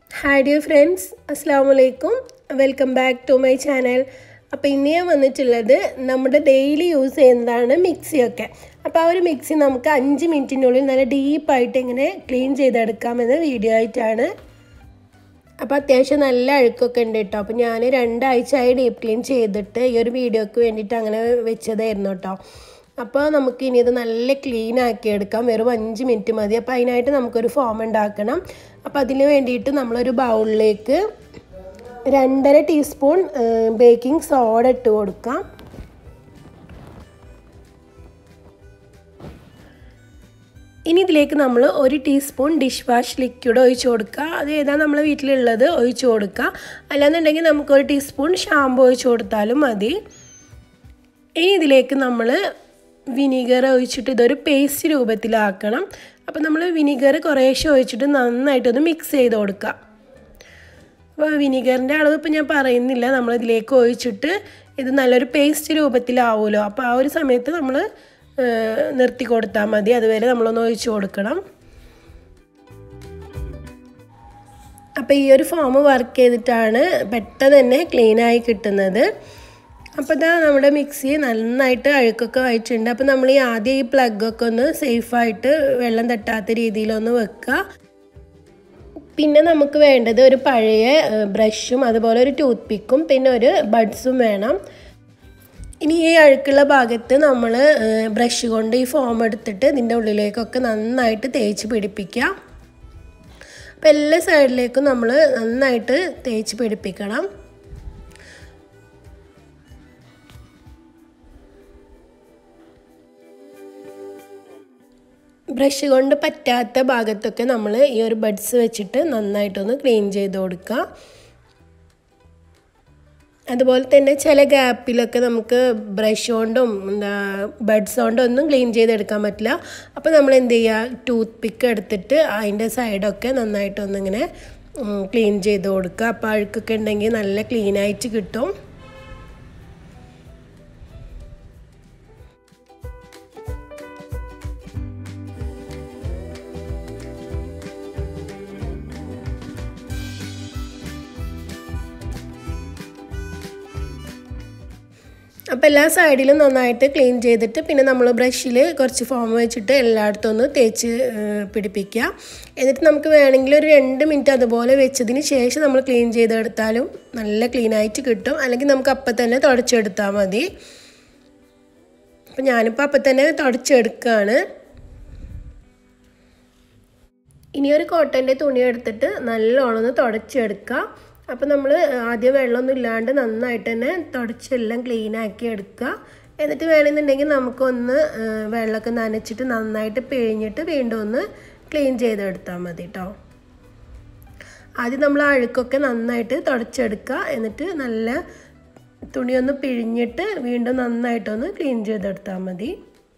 hi dear friends അസ്സാം വലൈക്കും welcome back to my channel അപ്പോൾ ഇന്ന് ഞാൻ വന്നിട്ടുള്ളത് നമ്മുടെ ഡെയിലി യൂസ് ചെയ്യുന്നതാണ് മിക്സിയൊക്കെ അപ്പോൾ ആ ഒരു മിക്സി നമുക്ക് അഞ്ച് മിനിറ്റിനുള്ളിൽ നല്ല ഡീപ്പായിട്ട് എങ്ങനെ ക്ലീൻ ചെയ്തെടുക്കാമെന്ന വീഡിയോ ആയിട്ടാണ് അപ്പോൾ അത്യാവശ്യം നല്ല അഴുക്കൊക്കെ ഉണ്ട് കേട്ടോ അപ്പോൾ ഞാൻ രണ്ടാഴ്ചയായി ഡീപ്പ് ക്ലീൻ ചെയ്തിട്ട് ഈ ഒരു വീഡിയോക്ക് വേണ്ടിയിട്ട് അങ്ങനെ വെച്ചതായിരുന്നു കേട്ടോ അപ്പോൾ നമുക്ക് ഇനി ഇത് നല്ല ക്ലീൻ ആക്കി എടുക്കാം വെറും അഞ്ച് മിനിറ്റ് മതി അപ്പോൾ അതിനായിട്ട് നമുക്കൊരു ഫോം ഉണ്ടാക്കണം അപ്പോൾ അതിന് വേണ്ടിയിട്ട് നമ്മളൊരു ബൗളിലേക്ക് രണ്ടര ടീസ്പൂൺ ബേക്കിംഗ് സോഡ ഇട്ട് കൊടുക്കാം ഇനി ഇതിലേക്ക് നമ്മൾ ഒരു ടീസ്പൂൺ ഡിഷ് വാഷ് ലിക്വിഡ് ഒഴിച്ച് കൊടുക്കുക അത് ഏതാ നമ്മളെ വീട്ടിലുള്ളത് ഒഴിച്ച് കൊടുക്കുക അല്ലാന്നുണ്ടെങ്കിൽ നമുക്ക് ഒരു ടീസ്പൂൺ ഷാമ്പു ഒഴിച്ച് കൊടുത്താലും മതി ഇനി ഇതിലേക്ക് നമ്മൾ വിനീഗർ ഒഴിച്ചിട്ട് ഇതൊരു പേസ്റ്റ് രൂപത്തിലാക്കണം അപ്പോൾ നമ്മൾ വിനീഗർ കുറേശ്ശെ ഒഴിച്ചിട്ട് നന്നായിട്ടൊന്ന് മിക്സ് ചെയ്ത് കൊടുക്കുക അപ്പോൾ വിനീഗറിൻ്റെ അളവ് ഇപ്പോൾ ഞാൻ പറയുന്നില്ല നമ്മൾ ഇതിലേക്ക് ഒഴിച്ചിട്ട് ഇത് നല്ലൊരു പേസ്റ്റ് രൂപത്തിലാവുമല്ലോ അപ്പോൾ ആ ഒരു സമയത്ത് നമ്മൾ നിർത്തി കൊടുത്താൽ മതി അതുവരെ നമ്മളൊന്ന് ഒഴിച്ച് കൊടുക്കണം അപ്പോൾ ഈ ഒരു ഫോം വർക്ക് ചെയ്തിട്ടാണ് പെട്ടെന്ന് തന്നെ ക്ലീനായി കിട്ടുന്നത് അപ്പോൾ ഇതാ നമ്മുടെ മിക്സി നന്നായിട്ട് അഴുക്കൊക്കെ വായിച്ചിട്ടുണ്ട് അപ്പോൾ നമ്മൾ ഈ ആദ്യം ഈ പ്ലഗൊക്കെ ഒന്ന് സേഫായിട്ട് വെള്ളം തട്ടാത്ത രീതിയിലൊന്ന് വെക്കുക പിന്നെ നമുക്ക് വേണ്ടത് ഒരു പഴയ ബ്രഷും അതുപോലെ ഒരു ടൂത്ത് പിക്കും പിന്നെ ഒരു ബഡ്സും വേണം ഇനി ഈ അഴുക്കുള്ള ഭാഗത്ത് നമ്മൾ ബ്രഷ് കൊണ്ട് ഈ ഫോം എടുത്തിട്ട് ഇതിൻ്റെ ഉള്ളിലേക്കൊക്കെ നന്നായിട്ട് തേച്ച് പിടിപ്പിക്കുക അപ്പോൾ എല്ലാ സൈഡിലേക്കും നമ്മൾ നന്നായിട്ട് തേച്ച് പിടിപ്പിക്കണം ബ്രഷ് കൊണ്ട് പറ്റാത്ത ഭാഗത്തൊക്കെ നമ്മൾ ഈ ഒരു ബഡ്സ് വെച്ചിട്ട് നന്നായിട്ടൊന്ന് ക്ലീൻ ചെയ്ത് കൊടുക്കുക അതുപോലെ തന്നെ ചില ഗ്യാപ്പിലൊക്കെ നമുക്ക് ബ്രഷ് കൊണ്ടും എന്താ ബഡ്സ് കൊണ്ടും ഒന്നും ക്ലീൻ ചെയ്തെടുക്കാൻ പറ്റില്ല അപ്പോൾ നമ്മൾ എന്ത് ചെയ്യുക ടൂത്ത് പിക്ക് എടുത്തിട്ട് അതിൻ്റെ സൈഡൊക്കെ നന്നായിട്ടൊന്നിങ്ങനെ ക്ലീൻ ചെയ്ത് കൊടുക്കുക അപ്പോൾ അഴുക്കൊക്കെ ഉണ്ടെങ്കിൽ നല്ല ക്ലീനായിട്ട് കിട്ടും അപ്പോൾ എല്ലാ സൈഡിലും നന്നായിട്ട് ക്ലീൻ ചെയ്തിട്ട് പിന്നെ നമ്മൾ ബ്രഷിൽ കുറച്ച് ഫോം വെച്ചിട്ട് എല്ലായിടത്തും ഒന്ന് തേച്ച് പിടിപ്പിക്കുക എന്നിട്ട് നമുക്ക് വേണമെങ്കിൽ ഒരു രണ്ട് മിനിറ്റ് അതുപോലെ വെച്ചതിന് ശേഷം നമ്മൾ ക്ലീൻ ചെയ്തെടുത്താലും നല്ല ക്ലീനായിട്ട് കിട്ടും അല്ലെങ്കിൽ നമുക്ക് അപ്പം തന്നെ തുടച്ചെടുത്താൽ മതി അപ്പം ഞാനിപ്പോൾ അപ്പം തന്നെ തുടച്ചെടുക്കുകയാണ് ഇനി ഒരു കോട്ടൻ്റെ തുണി എടുത്തിട്ട് നല്ലോണം ഒന്ന് തുടച്ചെടുക്കുക അപ്പോൾ നമ്മൾ ആദ്യം വെള്ളമൊന്നും ഇല്ലാണ്ട് നന്നായിട്ട് തന്നെ തുടച്ചെല്ലാം ക്ലീൻ ആക്കി എടുക്കുക എന്നിട്ട് വേണമെന്നുണ്ടെങ്കിൽ നമുക്കൊന്ന് വെള്ളമൊക്കെ നനച്ചിട്ട് നന്നായിട്ട് പിഴിഞ്ഞിട്ട് വീണ്ടും ഒന്ന് ക്ലീൻ ചെയ്തെടുത്താൽ മതി കേട്ടോ ആദ്യം നമ്മൾ അഴുക്കൊക്കെ നന്നായിട്ട് തുടച്ചെടുക്കുക എന്നിട്ട് നല്ല തുണിയൊന്ന് പിഴിഞ്ഞിട്ട് വീണ്ടും നന്നായിട്ടൊന്ന് ക്ലീൻ ചെയ്തെടുത്താൽ മതി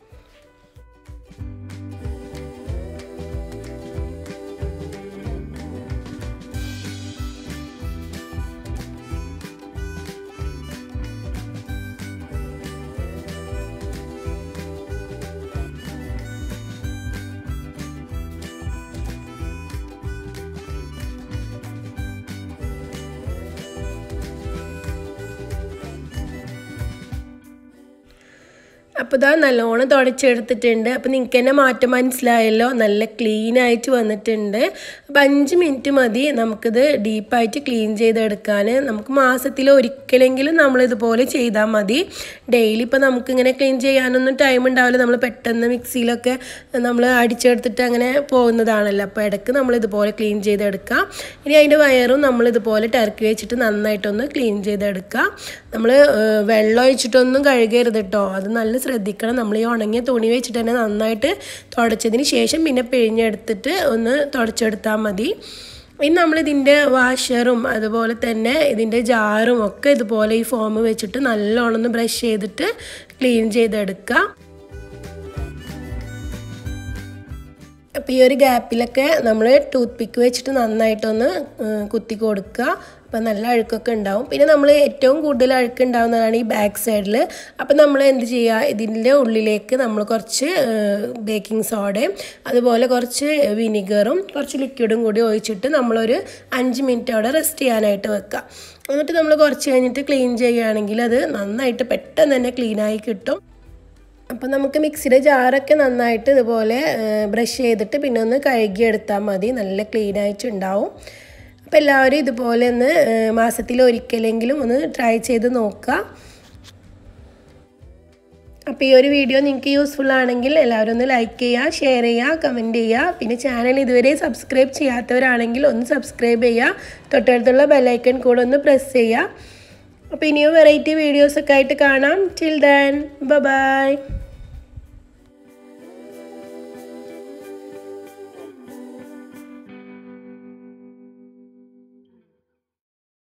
അപ്പോൾ ഇതാ നല്ലോണം തുടച്ചെടുത്തിട്ടുണ്ട് അപ്പോൾ നിങ്ങൾക്ക് തന്നെ മാറ്റം മനസ്സിലായല്ലോ നല്ല ക്ലീൻ ആയിട്ട് വന്നിട്ടുണ്ട് അപ്പോൾ അഞ്ച് മിനിറ്റ് മതി നമുക്കിത് ഡീപ്പായിട്ട് ക്ലീൻ ചെയ്തെടുക്കാൻ നമുക്ക് മാസത്തിൽ ഒരിക്കലെങ്കിലും നമ്മളിതുപോലെ ചെയ്താൽ മതി ഡെയിലി ഇപ്പോൾ നമുക്കിങ്ങനെ ക്ലീൻ ചെയ്യാനൊന്നും ടൈം ഉണ്ടാവില്ല നമ്മൾ പെട്ടെന്ന് മിക്സിയിലൊക്കെ നമ്മൾ അടിച്ചെടുത്തിട്ട് അങ്ങനെ പോകുന്നതാണല്ലോ അപ്പോൾ ഇടയ്ക്ക് നമ്മളിതുപോലെ ക്ലീൻ ചെയ്തെടുക്കാം ഇനി അതിൻ്റെ വയറും നമ്മളിതുപോലെ ടർക്കി വെച്ചിട്ട് നന്നായിട്ടൊന്ന് ക്ലീൻ ചെയ്തെടുക്കുക നമ്മൾ വെള്ളം ഒഴിച്ചിട്ടൊന്നും കഴുകരുത് കേട്ടോ അത് നല്ല ശ്രദ്ധിക്കണം നമ്മൾ ഈ ഉണങ്ങിയ തുണി വെച്ചിട്ട് തന്നെ നന്നായിട്ട് തുടച്ചതിന് ശേഷം പിന്നെ പിഴിഞ്ഞെടുത്തിട്ട് ഒന്ന് തുടച്ചെടുത്താൽ മതി ഇനി നമ്മളിതിൻ്റെ വാഷറും അതുപോലെ തന്നെ ഇതിൻ്റെ ജാറും ഒക്കെ ഇതുപോലെ ഈ ഫോം വെച്ചിട്ട് നല്ലോണം ഒന്ന് ബ്രഷ് ചെയ്തിട്ട് ക്ലീൻ ചെയ്തെടുക്കുക അപ്പോൾ ഈ ഒരു ഗ്യാപ്പിലൊക്കെ നമ്മൾ ടൂത്ത് പിക്ക് വെച്ചിട്ട് നന്നായിട്ടൊന്ന് ഏഹ്, കുത്തി കൊടുക്കുക അപ്പോൾ നല്ല അഴുക്കൊക്കെ ഉണ്ടാവും പിന്നെ നമ്മൾ ഏറ്റവും കൂടുതൽ അഴുക്ക് ഉണ്ടാവുന്നതാണ് ഈ ബാക്ക് സൈഡിൽ അപ്പോൾ നമ്മൾ എന്ത് ചെയ്യുക ഇതിൻ്റെ ഉള്ളിലേക്ക് നമ്മൾ കുറച്ച് ബേക്കിംഗ് സോഡയും അതുപോലെ കുറച്ച് വിനിഗറും കുറച്ച് ലിക്വിഡും കൂടി ഒഴിച്ചിട്ട് നമ്മളൊരു അഞ്ച് മിനിറ്റ് അവിടെ റെസ്റ്റ് ചെയ്യാനായിട്ട് വെക്കുക എന്നിട്ട് നമ്മൾ കുറച്ച് കഴിഞ്ഞിട്ട് ക്ലീൻ ചെയ്യുകയാണെങ്കിൽ അത് നന്നായിട്ട് പെട്ടെന്ന് തന്നെ ക്ലീനായി കിട്ടും അപ്പം നമുക്ക് മിക്സിയുടെ ജാറൊക്കെ നന്നായിട്ട് ഇതുപോലെ ബ്രഷ് ചെയ്തിട്ട് പിന്നെ ഒന്ന് കഴുകിയെടുത്താൽ മതി നല്ല ക്ലീൻ ആയിട്ടുണ്ടാവും അപ്പോൾ എല്ലാവരും ഇതുപോലെ ഒന്ന് മാസത്തിൽ ഒരിക്കലെങ്കിലും ഒന്ന് ട്രൈ ചെയ്ത് നോക്കുക അപ്പോൾ ഈ ഒരു വീഡിയോ നിങ്ങൾക്ക് യൂസ്ഫുൾ ആണെങ്കിൽ എല്ലാവരും ഒന്ന് ലൈക്ക് ചെയ്യുക ഷെയർ ചെയ്യുക കമൻറ്റ് ചെയ്യുക പിന്നെ ചാനൽ ഇതുവരെ സബ്സ്ക്രൈബ് ചെയ്യാത്തവരാണെങ്കിൽ ഒന്ന് സബ്സ്ക്രൈബ് ചെയ്യുക തൊട്ടടുത്തുള്ള ബെല്ലൈക്കൺ കൂടെ ഒന്ന് പ്രസ് ചെയ്യുക അപ്പോൾ ഇനിയും വെറൈറ്റി വീഡിയോസൊക്കെ ആയിട്ട് കാണാം ടിൽ ദാൻ ബൈ